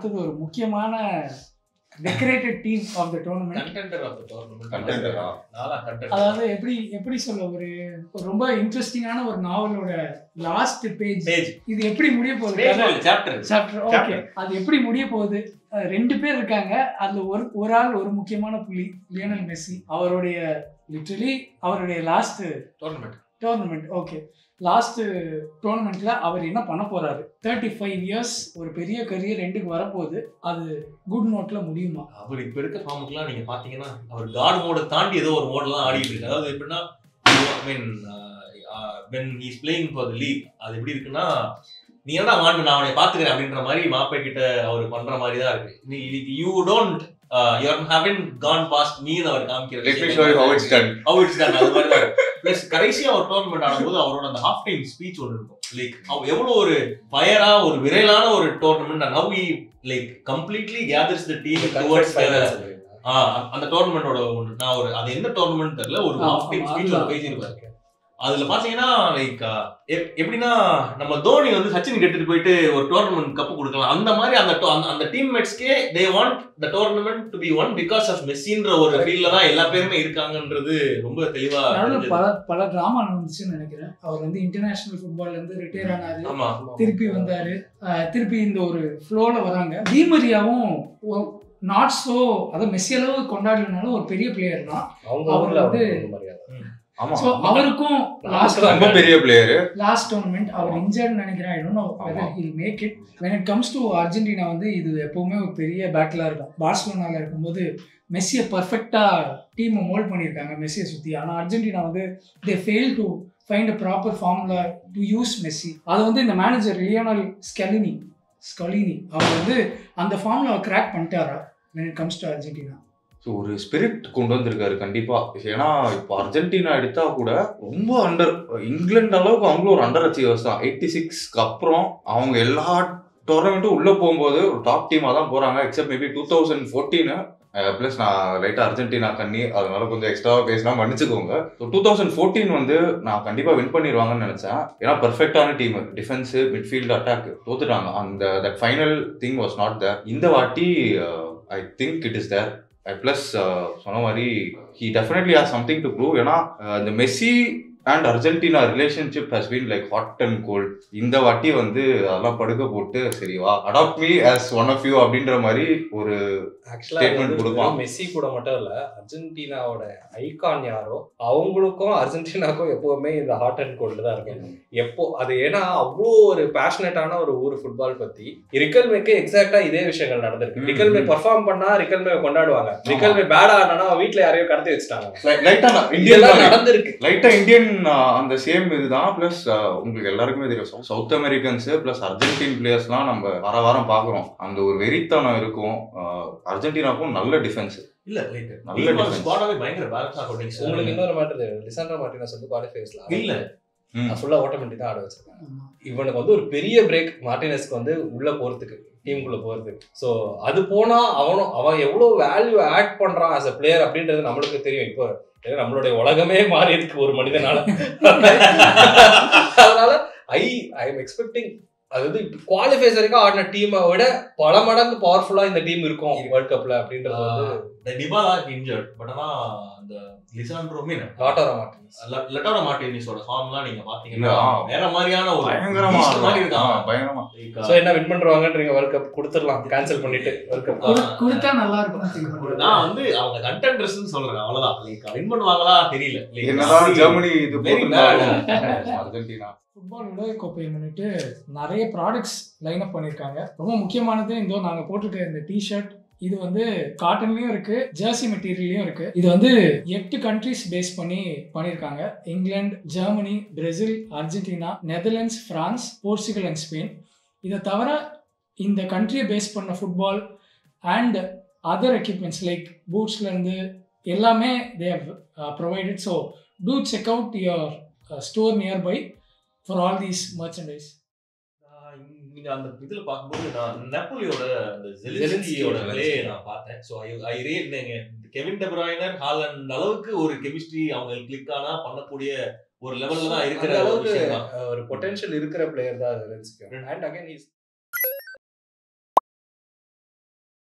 அடுத்தது ஒரு முக்கியமான decorated team of the tournament contender of the tournament Contender-ஆ? நாளா கண்டென்டர் அதாவது எப்படி எப்படி சொல்ல ஒரு ஒரு ரொம்ப இன்ட்ரெஸ்டிங்கான ஒரு நாவலோட லாஸ்ட் பேஜ் பேஜ் இது எப்படி முடிய போகுது கதை? சாப்டர் சாப்டர் ஓகே அது எப்படி முடிய போகுது அஹ் ரெண்டு பேர் இருக்காங்க அதுல ஒரு ஒரு ஆள் ஒரு முக்கியமான புள்ளி லியோனல் மெஸ்ஸி அவருடைய லிட்டரலி அவருடைய last tournament tournament okay last டோர்னமெண்ட்ல அவர் என்ன பண்ண போறாரு தேர்ட்டி ஃபைவ் இயர்ஸ் ஒரு பெரிய கரியர் ரெண்டுக்கு வரப்போகுது அது குட் நோட்ல முடியுமா அவர் இப்ப இருக்க ஃபார்முக்குலாம் நீங்க பாத்தீங்கன்னா அவர் காட் மோட தாண்டி ஏதோ ஒரு மோட்ல தான் ஆடிட்டு இருக்கு அதாவது எப்படின்னா I mean when he's playing for the league அது எப்படி இருக்குன்னா நீ என்ன வாண்டு நான் அவனை பாத்துக்கிறேன் அப்படின்ற மாதிரி மாப்பை கிட்ட அவர் பண்ற மாதிரி தான் இருக்கு நீ you don't you haven't gone past me அவர் Let me show you how it's done. how it's done அது மாதிரி தான் பிளஸ் கடைசியா ஒரு டோர்னமெண்ட் ஆடும்போது அவரோட அந்த ஹாஃப் டைம் ஸ்பீச் ஒன்று இருக்கும் லைக் அவர் எவ்வளவு ஒரு ஃபயரா ஒரு விரைலான ஒரு tournament now he like completely gathers the team towards அந்த டோர்னமெண்டோட ஒன்று நான் ஒரு அது எந்த டோர்னமெண்ட் தெரியல ஒரு ஆ, ஹாஃப் டைம் ஆமா, ஸ்பீச் அதுதான். ஒரு பேசியிருப்பாரு அதுல பாத்தீங்கன்னா லைக் எப்படின்னா நம்ம தோனி வந்து சச்சின் எடுத்துட்டு போயிட்டு ஒரு டோர்னமெண்ட் கப் கொடுக்கலாம் அந்த மாதிரி அந்த to- அந்த- அந்த டீம்மேட்ஸ்க்கே they want the tournament to be won because of மெஸ்ஸின்ற ஒரு ஃபீல்ட்ல தான் எல்லா பேருமே இருக்காங்கன்றது ரொம்ப தெளிவா நடுவில் தெரிஞ்சது. பல பல டிராமா நடந்துச்சுன்னு நினைக்கிறேன் அவர் வந்து இன்டர்நேஷனல் ஃபுட்பால்ல இருந்து ரிட்டையர் ஆனாரு ஆமா திருப்பி வந்தாரு அஹ் திருப்பி இந்த ஒரு ஃப்ளோல வராங்க தீமரியாவும் நாட் சோ அதாவது மெஸ்ஸி அளவு கொண்டாடலனாலும் ஒரு பெரிய பிளேயர் தான் அவங்க அவர் ஊர்ல வந்து- வந்து மரியாதை ஆமா ஸோ அவருக்கும் லாஸ்ட் ரொம்ப பெரிய பிளேயர் லாஸ்ட் டோர்னமெண்ட் அவர் இன்ஜர்ட் நினைக்கிறேன் I don't know whether he'll make it when it comes to Argentina வந்து இது எப்பவுமே ஒரு பெரிய பேட்டிலாக இருக்கும் பார்சலோனால இருக்கும்போது மெஸ்ஸியை பர்ஃபெக்டாக டீமை மோல்ட் பண்ணியிருக்காங்க மெஸ்ஸியை சுற்றி ஆனால் அர்ஜென்டினா வந்து they fail to find a proper formula to use Messi அது வந்து இந்த மேனேஜர் லியோனல் ஸ்கலினி ஸ்கலினி அவர் வந்து அந்த ஃபார்முலாவை கிராக் பண்ணிட்டாரா when it comes to Argentina so ஒரு ஸ்பிரிட் கொண்டு வந்திருக்காரு கண்டிப்பா ஏன்னா இப்போ அர்ஜென்டினா எடுத்தா கூட ரொம்ப அண்டர் இங்கிலாந்து அளவுக்கு அவங்களும் ஒரு அண்டர் அச்சீவர்ஸ் தான் எயிட்டி சிக்ஸ்க்கு அப்புறம் அவங்க எல்லா டோர்னமெண்ட்டும் உள்ள போகும்போது ஒரு டாப் டீமாக தான் போறாங்க except maybe two thousand fourteen plus நான் லைட்டாக அர்ஜென்டினா கண்ணி அதனால கொஞ்சம் எக்ஸ்ட்ராவாக பேசினா மன்னிச்சுக்கோங்க ஸோ டூ தௌசண்ட் ஃபோர்டீன் வந்து நான் கண்டிப்பாக வின் பண்ணிடுவாங்கன்னு நினச்சேன் ஏன்னா பர்ஃபெக்டான டீம் டிஃபென்ஸு மிட்ஃபீல்டு அட்டாக் தோத்துட்டாங்க அந்த that final thing was not there இந்த வாட்டி I think it is there plus சொன்ன மாதிரி he definitely has something to prove ஏன்னா uh, இந்த Messi and Argentina relationship has been like hot and cold இந்த வாட்டி வந்து அதெல்லாம் படுக்க போட்டு சரி வா adapt me as one of you அப்படின்ற மாதிரி ஒரு Statement கொடுப்பான். ஆக்சுவலா மெஸ்ஸி கூட மட்டும் இல்ல அர்ஜென்டினாவோட ஐகான் யாரோ அவங்களுக்கும் அர்ஜென்டினாக்கும் எப்பவுமே இந்த ஹாட் அண்ட் கோல்டு தான் இருக்கும் எப்போ அது ஏன்னா அவ்வளோ ஒரு பேஷனட்டான ஒரு ஊர் ஃபுட்பால் பத்தி ரிக்கல்மேக்கு எக்ஸாக்டா இதே விஷயங்கள் நடந்திருக்கு ம், ரிக்கல்மே ம். பர்ஃபார்ம் பண்ணா ரிக்கல்மே கொண்டாடுவாங்க ரிக்கல்மே பேட் ஆனா வீட்ல யாரையோ கடத்தி வச்சுட்டாங்க லைட்டா இந்தியன் இதெல்லாம் நடந்திருக்கு லைட்டா இந்தியன் அந்த சேம் இதுதான் ப்ளஸ் உங்களுக்கு எல்லாருக்குமே தெரியும் சவுத் அமெரிக்கன்ஸ் ப்ளஸ் அர்ஜென்டின் பிளேயர்ஸ்லாம் நம்ம வார வாரம் பார்க்குறோம் அந்த ஒரு வெறித்தனம் இருக்கும் Uh, அர்ஜென்டினாக்கும் நல்ல டிஃபென்ஸ் இல்ல லைக் நல்ல நல்ல defense. ஸ்குவாடாவே பயங்கர பேலன்ஸா கொண்டீங்க உங்களுக்கு இன்னொரு மேட்டர் தெரியும் லிசாண்டோ மார்டினஸ் வந்து குவாலிஃபைஸ்ல இல்ல ஃபுல்லா ஓட்டமெண்டி தான் ஆட வச்சிருக்காங்க இவனுக்கு வந்து ஒரு பெரிய பிரேக் மார்டினஸ்க்கு வந்து உள்ள போறதுக்கு டீமுக்குள்ள போறதுக்கு ஸோ அது போனா அவனும் அவன் எவ்வளவு வேல்யூ ஆட் பண்றான் ஆஸ் அ பிளேயர் அப்படின்றது நம்மளுக்கு தெரியும் இப்போ ஏன்னா நம்மளுடைய உலகமே மாறி இருக்கு ஒரு மனிதனால அதனால ஐ ஐ எம் எக்ஸ்பெக்டிங் அது வந்து குவாலிஃபைஸ் வரைக்கும் ஆடின டீமை விட பல மடங்கு பவர்ஃபுல்லா இந்த டீம் இருக்கும் வேர்ல்ட் கப்ல அப்படின்றது வந்து டிபாலா இன்ஜர்ட் பட் ஆனா அந்த லிசாண்ட்ரோ மீன் லாட்டோரா மார்டினஸ் லெட்டோரா மார்டினிஸோட ஃபார்ம்லாம் நீங்க இல்ல, பாத்தீங்கன்னா ஆ. வேற மாதிரியான ஒரு பயங்கரமா beast மாதிரி ஆடுறான். இருக்கான் ஆ, பயங்கரமா ஸோ என்ன வின் பண்றாங்கன்றீங்க வேர்ல்ட் கப் கொடுத்துடலாம் கேன்சல் பண்ணிட்டு வேர்ல்ட் கப் ஆ. கொடுத்தா நல்லா இருக்கும் நான் வந்து அவங்க கண்டென்டர்ஸ் சொல்றேன் அவ்வளவுதான் லைக் வின் பண்ணுவாங்களா தெரியல Like, என்னதான் அப்படி- ஜெர்மனி இது Very போட்டிருந்தாலும் அர்ஜென்டினா ஃபுட்பால் உலகக்கோப்பையை முன்னிட்டு நிறைய ப்ராடக்ட்ஸ் லைன் அப் பண்ணியிருக்காங்க ரொம்ப முக்கியமானது இந்த நாங்கள் போட்டிருக்க இந்த டிஷர்ட் இது வந்து காட்டன்லயும் இருக்கு ஜெர்சி மெட்டீரியல்லையும் இருக்கு இது வந்து எட்டு கண்ட்ரிஸ் பேஸ் பண்ணி பண்ணியிருக்காங்க இங்கிலாந்து Germany Brazil Argentina Netherlands France Portugal and Spain இதை தவிர இந்த கண்ட்ரியை பேஸ் பண்ண football and other equipments like பூட்ஸ்லேருந்து எல்லாமே they have provided so to check out your store nearby for all these merchandise நான் நீங்க அந்த இதுல பார்க்கும்போது நான் நெப்போலியோட அந்த ஜெலின்ஸ்கியோட ஜெலின்ஸ்கியோட Zelensky. பிளே நான் பார்த்தேன் so I I rate Kevin De Bruyne Haaland அளவுக்கு ஒரு கெமிஸ்ட்ரி அவங்க கிளிக் ஆனா பண்ணக்கூடிய ஒரு லெவல்ல தான் இருக்கிற அந்த ஒரு அளவுக்கு விஷயம் தான் ஒரு பொட்டன்ஷியல் இருக்கிற பிளேயர் தான் ஜெலன்ஸ்கி அண்ட் அகைன் இஸ்